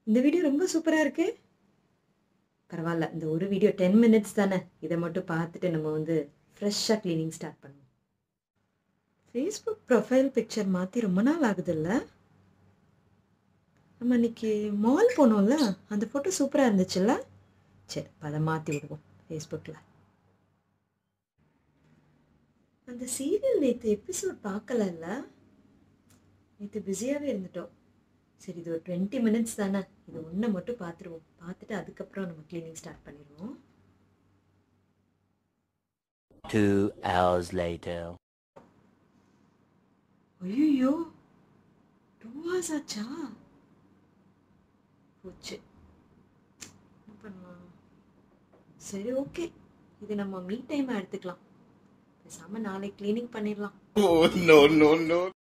இந்த வீடியோ ரொம்ப சூப்பரா இருக்கு பரவாயில்ல இந்த ஒரு வீடியோ டென் மினிட்ஸ் தானே இதை மட்டும் பார்த்துட்டு நம்ம வந்து ஃப்ரெஷ்ஷாக க்ளீனிங் ஸ்டார்ட் பண்ணுவோம் ஃபேஸ்புக் ப்ரொஃபைல் பிக்சர் மாற்றி ரொம்ப நாள் ஆகுதுல்ல நம்ம இன்னைக்கு மால் போனோம்ல அந்த ஃபோட்டோ சூப்பராக இருந்துச்சுல்ல சரி அப்ப அதை மாற்றி விடுவோம் ஃபேஸ்புக்கில் அந்த சீரியல் நேற்று எபிசோட் பார்க்கலல்ல நேற்று பிஸியாகவே இருந்துட்டோம் சரி இது ஒரு டுவெண்ட்டி மினிட்ஸ் தானே இது ஒன்றை மட்டும் பார்த்துருவோம் பார்த்துட்டு அதுக்கப்புறம் நம்ம க்ளீனிங் ஸ்டார்ட் பண்ணிடுவோம் Two hours later. ஐயோ டூ ஹவர்ஸ் ஆச்சா போச்சு என்ன பண்ணலாம் சரி ஓகே இது நம்ம மீ டைம் எடுத்துக்கலாம் பேசாம நாளைக்கு க்ளீனிங் பண்ணிடலாம் Oh, no, no, no.